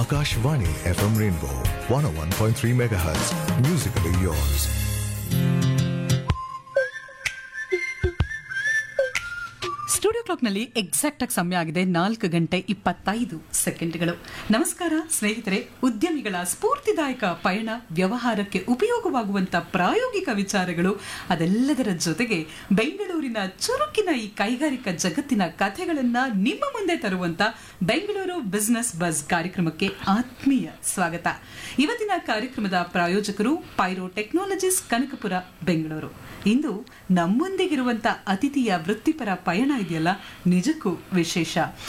Akashvani FM Rainbow 101.3 MHz. Musically yours. Studio ಕ್ಲಾಕ್ನಲ್ಲಿ exact ಆಗಿ ಸಮಯ ಆಗಿದೆ ನಾಲ್ಕು ಗಂಟೆ ಇಪ್ಪತ್ತೈದು ಸೆಕೆಂಡ್ಗಳು ನಮಸ್ಕಾರ ಸ್ನೇಹಿತರೆ ಉದ್ಯಮಿಗಳ ಸ್ಫೂರ್ತಿದಾಯಕ ಪಯಣ ವ್ಯವಹಾರಕ್ಕೆ ಉಪಯೋಗವಾಗುವಂತ ಪ್ರಾಯೋಗಿಕ ವಿಚಾರಗಳು ಅದೆಲ್ಲದರ ಜೊತೆಗೆ ಬೆಂಗಳೂರಿನ ಚುರುಕಿನ ಈ ಕೈಗಾರಿಕಾ ಜಗತ್ತಿನ ಕಥೆಗಳನ್ನ ನಿಮ್ಮ ಮುಂದೆ ತರುವಂತ ಬೆಂಗಳೂರು ಬಿಸಿನೆಸ್ ಬಸ್ ಕಾರ್ಯಕ್ರಮಕ್ಕೆ ಆತ್ಮೀಯ ಸ್ವಾಗತ ಇವತ್ತಿನ ಕಾರ್ಯಕ್ರಮದ ಪ್ರಾಯೋಜಕರು ಪೈರೋ ಟೆಕ್ನಾಲಜೀಸ್ ಕನಕಪುರ ಬೆಂಗಳೂರು ಇಂದು ನಮ್ಮೊಂದಿಗಿರುವಂತ ಅತಿಥಿಯ ವೃತ್ತಿಪರ ಪಯಣ ಇದೆಯಲ್ಲ ನಿಜಕ್ಕೂ ವಿಶೇಷ